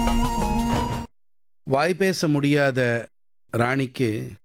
வாய் பேச முடியாத ராணிக்கு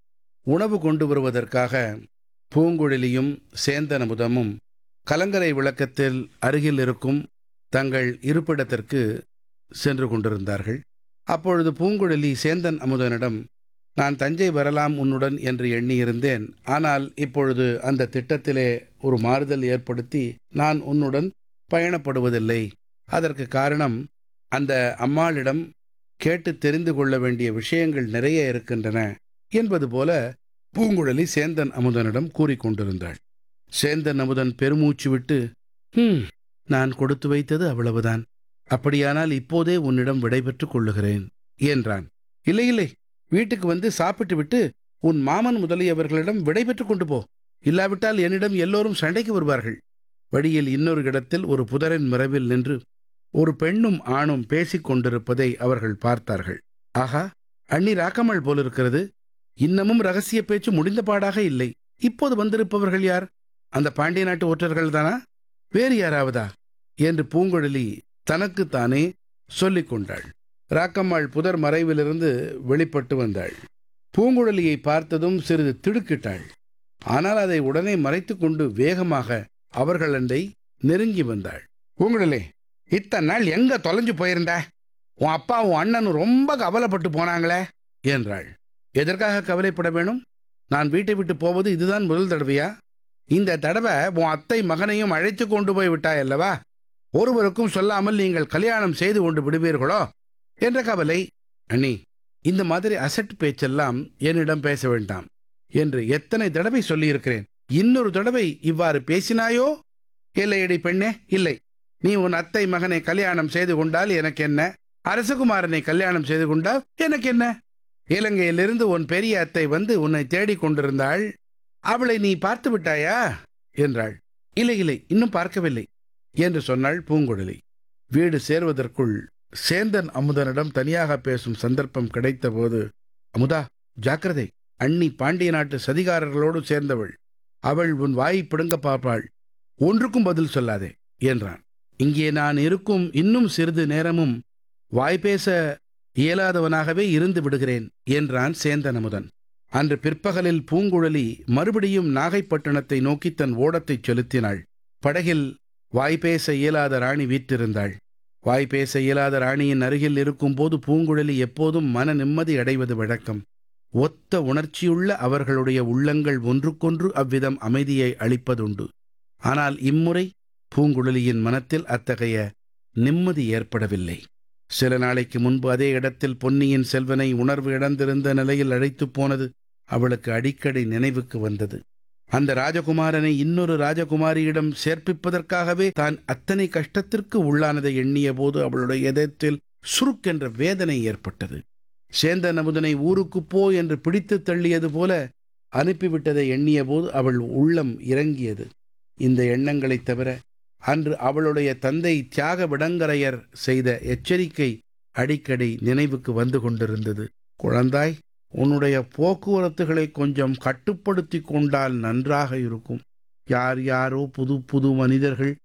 உணவு கொண்டு வருவதற்காக பூங்குழலியும் சேந்தனமுதமும் கலங்கரை விளக்கத்தில் அருகில் இருக்கும் தங்கள் இருப்பிடத்திற்கு சென்று கொண்டிருந்தார்கள் அப்பொழுது பூங்குழலி சேந்தன் அமுதனிடம் நான் தஞ்சை வரலாம் உன்னுடன் என்று எண்ணியிருந்தேன் ஆனால் இப்பொழுது அந்த திட்டத்திலே ஒரு மாறுதல் ஏற்படுத்தி நான் உன்னுடன் பயணப்படுவதில்லை அதற்கு காரணம் அந்த அம்மாளிடம் கேட்டு தெரிந்து கொள்ள வேண்டிய விஷயங்கள் நிறைய இருக்கின்றன என்பது போல பூங்குழலி சேந்தன் அமுதனிடம் கூறிக்கொண்டிருந்தாள் சேந்தன் அமுதன் பெருமூச்சு விட்டு ஹம் நான் கொடுத்து வைத்தது அவ்வளவுதான் அப்படியானால் இப்போதே உன்னிடம் விடைபெற்றுக் கொள்ளுகிறேன் என்றான் இல்லை இல்லை வீட்டுக்கு வந்து சாப்பிட்டு விட்டு உன் மாமன் முதலியவர்களிடம் விடைபெற்றுக் கொண்டு போ இல்லாவிட்டால் என்னிடம் எல்லோரும் சண்டைக்கு வருவார்கள் வழியில் இன்னொரு இடத்தில் ஒரு புதரின் மிரவில் நின்று ஒரு பெண்ணும் ஆணும் பேசிக் கொண்டிருப்பதை அவர்கள் பார்த்தார்கள் ஆஹா அண்ணி ராக்கமல் போலிருக்கிறது இன்னமும் ரகசிய பேச்சு முடிந்த பாடாக இல்லை இப்போது வந்திருப்பவர்கள் யார் அந்த பாண்டிய நாட்டு ஒற்றர்கள் தானா வேறு யாராவதா என்று பூங்குழலி தனக்குத்தானே சொல்லிக் கொண்டாள் ராக்கம்மாள் புதர் மறைவிலிருந்து வெளிப்பட்டு வந்தாள் பூங்குழலியை பார்த்ததும் சிறிது திடுக்கிட்டாள் ஆனால் அதை உடனே மறைத்துக் கொண்டு வேகமாக அவர்களண்டை நெருங்கி வந்தாள் பூங்குழலி இத்தனை நாள் எங்க தொலைஞ்சு போயிருந்த உன் அப்பா உன் அண்ணனும் ரொம்ப கவலைப்பட்டு போனாங்களே என்றாள் எதற்காக கவலைப்பட வேணும் நான் வீட்டை விட்டு போவது இதுதான் முதல் தடவையா இந்த தடவை உன் அத்தை மகனையும் அழைத்து கொண்டு போய் விட்டாய் அல்லவா ஒருவருக்கும் சொல்லாமல் நீங்கள் கல்யாணம் செய்து கொண்டு விடுவீர்களோ என்ற கவலை அண்ணி இந்த மாதிரி அசட் பேச்செல்லாம் என்னிடம் பேச வேண்டாம் என்று எத்தனை தடவை சொல்லியிருக்கிறேன் இன்னொரு தடவை இவ்வாறு பேசினாயோ இல்லையடி பெண்ணே இல்லை நீ உன் அத்தை மகனை கல்யாணம் செய்து கொண்டால் எனக்கு என்ன அரசகுமாரனை கல்யாணம் செய்து கொண்டால் எனக்கு என்ன இலங்கையிலிருந்து உன் பெரிய அத்தை வந்து உன்னை தேடிக் கொண்டிருந்தாள் அவளை நீ பார்த்து விட்டாயா என்றாள் இல்லை இல்லை இன்னும் பார்க்கவில்லை என்று சொன்னாள் பூங்குழலி வீடு சேர்வதற்குள் சேந்தன் அமுதனிடம் தனியாக பேசும் சந்தர்ப்பம் கிடைத்தபோது அமுதா ஜாக்கிரதை அண்ணி பாண்டிய நாட்டு சதிகாரர்களோடு சேர்ந்தவள் அவள் உன் வாயை பிடுங்க பார்ப்பாள் ஒன்றுக்கும் பதில் சொல்லாதே என்றான் இங்கே நான் இருக்கும் இன்னும் சிறிது நேரமும் வாய் பேச இயலாதவனாகவே இருந்து விடுகிறேன் என்றான் சேந்தன் அமுதன் அன்று பிற்பகலில் பூங்குழலி மறுபடியும் நாகைப்பட்டினத்தை நோக்கி தன் ஓடத்தைச் செலுத்தினாள் படகில் வாய்பேச இயலாத ராணி வீற்றிருந்தாள் வாய்பேச இயலாத ராணியின் அருகில் இருக்கும்போது பூங்குழலி எப்போதும் மன நிம்மதி அடைவது வழக்கம் ஒத்த உணர்ச்சியுள்ள அவர்களுடைய உள்ளங்கள் ஒன்றுக்கொன்று அவ்விதம் அமைதியை அளிப்பதுண்டு ஆனால் இம்முறை பூங்குழலியின் மனத்தில் அத்தகைய நிம்மதி ஏற்படவில்லை சில நாளைக்கு முன்பு அதே இடத்தில் பொன்னியின் செல்வனை உணர்வு இழந்திருந்த நிலையில் அழைத்துப் போனது அவளுக்கு அடிக்கடி நினைவுக்கு வந்தது அந்த ராஜகுமாரனை இன்னொரு ராஜகுமாரியிடம் சேர்ப்பிப்பதற்காகவே தான் அத்தனை கஷ்டத்திற்கு உள்ளானதை எண்ணிய போது அவளுடைய இதயத்தில் சுருக்கென்ற வேதனை ஏற்பட்டது சேந்தன் அமுதனை ஊருக்குப் போ என்று பிடித்து தள்ளியது போல அனுப்பிவிட்டதை எண்ணிய போது அவள் உள்ளம் இறங்கியது இந்த எண்ணங்களைத் தவிர அன்று அவளுடைய தந்தை தியாக விடங்கரையர் செய்த எச்சரிக்கை அடிக்கடி நினைவுக்கு வந்து கொண்டிருந்தது குழந்தாய் உன்னுடைய போக்குவரத்துகளை கொஞ்சம் கட்டுப்படுத்தி கொண்டால் நன்றாக இருக்கும் யார் யாரோ புது புது மனிதர்கள்